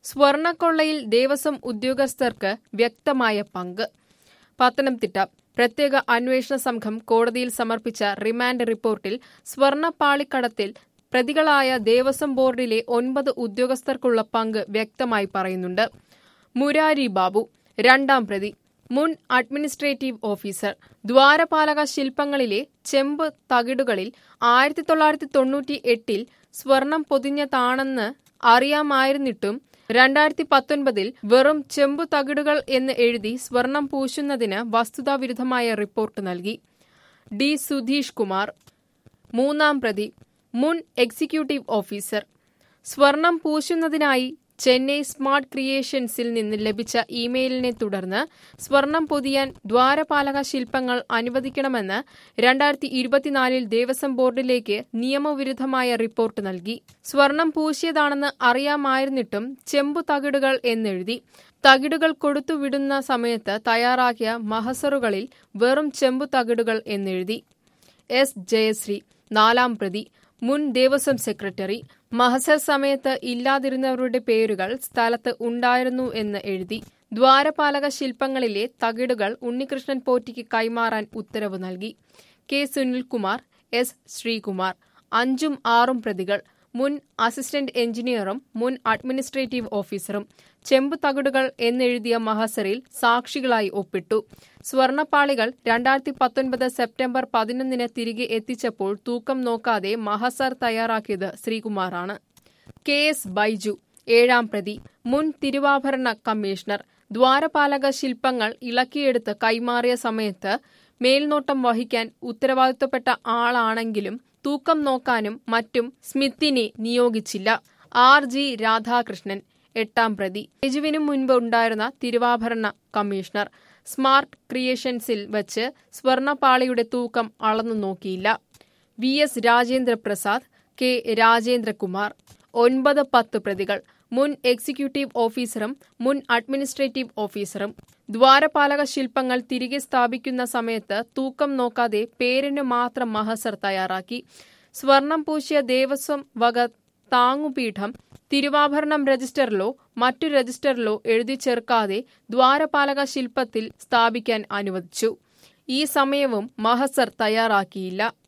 സ്വർണക്കൊള്ളയിൽ ദേവസ്വം ഉദ്യോഗസ്ഥർക്ക് വ്യക്തമായ പങ്ക് പത്തനംതിട്ട പ്രത്യേക അന്വേഷണ സംഘം കോടതിയിൽ സമർപ്പിച്ച റിമാൻഡ് റിപ്പോർട്ടിൽ സ്വർണപ്പാളിക്കടത്തിൽ പ്രതികളായ ദേവസ്വം ബോർഡിലെ ഒൻപത് ഉദ്യോഗസ്ഥർക്കുള്ള പങ്ക് വ്യക്തമായി പറയുന്നുണ്ട് മുരാരി ബാബു രണ്ടാം പ്രതി മുൻ അഡ്മിനിസ്ട്രേറ്റീവ് ഓഫീസർ ദ്വാരപാലക ശില്പങ്ങളിലെ ചെമ്പ് തകിടുകളിൽ ആയിരത്തി തൊള്ളായിരത്തി തൊണ്ണൂറ്റി എട്ടിൽ സ്വർണം പൊതിഞ്ഞതാണെന്ന് അറിയാമായിരുന്നിട്ടും രണ്ടായിരത്തി പത്തൊൻപതിൽ വെറും ചെമ്പു തകിടുകൾ എന്ന് എഴുതി സ്വർണം പൂശുന്നതിന് വസ്തുതാവിരുദ്ധമായ റിപ്പോർട്ട് നൽകി ഡി സുധീഷ് കുമാർ മൂന്നാം പ്രതി മുൻ എക്സിക്യൂട്ടീവ് ഓഫീസർ സ്വർണം പൂശുന്നതിനായി ചെന്നൈ സ്മാർട്ട് ക്രിയേഷൻസിൽ നിന്ന് ലഭിച്ച ഇമെയിലിനെ തുടർന്ന് സ്വർണം പൊതിയാൻ ദ്വാരപാലക ശില്പങ്ങൾ അനുവദിക്കണമെന്ന് രണ്ടായിരത്തി ഇരുപത്തിനാലിൽ ദേവസ്വം ബോർഡിലേക്ക് നിയമവിരുദ്ധമായ റിപ്പോർട്ട് നൽകി സ്വർണം പൂശിയതാണെന്ന് അറിയാമായിരുന്നിട്ടും ചെമ്പു തകിടുകൾ എന്നെഴുതി തകിടുകൾ കൊടുത്തുവിടുന്ന സമയത്ത് തയ്യാറാക്കിയ മഹസറുകളിൽ വെറും ചെമ്പു തകിടുകൾ എന്നെഴുതി എസ് ജയശ്രീ നാലാം പ്രതി മുൻ ദേവസ്വം സെക്രട്ടറി മഹസർ സമയത്ത് ഇല്ലാതിരുന്നവരുടെ പേരുകൾ സ്ഥലത്ത് ഉണ്ടായിരുന്നു എന്ന് എഴുതി ദ്വാരപാലക ശില്പങ്ങളിലെ തകിടുകൾ ഉണ്ണികൃഷ്ണൻ പോറ്റിക്ക് കൈമാറാൻ ഉത്തരവ് നൽകി കെ സുനിൽകുമാർ എസ് ശ്രീകുമാർ അഞ്ചും ആറും പ്രതികൾ മുൻ അസിസ്റ്റന്റ് എഞ്ചിനീയറും മുൻ അഡ്മിനിസ്ട്രേറ്റീവ് ഓഫീസറും ചെമ്പ് തകിടുകൾ എന്നെഴുതിയ മഹസറിൽ സാക്ഷികളായി ഒപ്പിട്ടു സ്വർണപ്പാളികൾ രണ്ടായിരത്തി പത്തൊൻപത് സെപ്റ്റംബർ പതിനൊന്നിന് തിരികെ എത്തിച്ചപ്പോൾ തൂക്കം നോക്കാതെ മഹസർ തയ്യാറാക്കിയത് ശ്രീകുമാറാണ് കെ എസ് ബൈജു ഏഴാം പ്രതി മുൻ തിരുവാഭരണ കമ്മീഷണർ ദ്വാരപാലക ശില്പങ്ങൾ ഇളക്കിയെടുത്ത് കൈമാറിയ സമയത്ത് മേൽനോട്ടം വഹിക്കാൻ ഉത്തരവാദിത്തപ്പെട്ട ആളാണെങ്കിലും തൂക്കം നോക്കാനും മറ്റും സ്മിത്തിനെ നിയോഗിച്ചില്ല ആർ ജി രാധാകൃഷ്ണൻ എട്ടാം പ്രതി രജുവിനു മുൻപ് ഉണ്ടായിരുന്ന തിരുവാഭരണ കമ്മീഷണർ സ്മാർട്ട് ക്രിയേഷൻസിൽ വച്ച് സ്വർണപ്പാളിയുടെ തൂക്കം അളന്നു നോക്കിയില്ല V S Rajendra Prasad K Rajendrakumar ഒൻപത് പത്ത് പ്രതികൾ മുൻ എക്സിക്യൂട്ടീവ് ഓഫീസറും മുൻ അഡ്മിനിസ്ട്രേറ്റീവ് ഓഫീസറും ദ്വാരപാലക ശില്പങ്ങൾ തിരികെ സ്ഥാപിക്കുന്ന സമയത്ത് തൂക്കം നോക്കാതെ പേരിന് മാത്രം മഹസർ തയ്യാറാക്കി സ്വർണം പൂശിയ ദേവസ്വം വക താങ്ങുപീഠം തിരുവാഭരണം രജിസ്റ്ററിലോ മറ്റു രജിസ്റ്ററിലോ എഴുതി ചേർക്കാതെ ദ്വാരപാലക ശില്പത്തിൽ സ്ഥാപിക്കാൻ അനുവദിച്ചു ഈ സമയവും മഹസർ തയ്യാറാക്കിയില്ല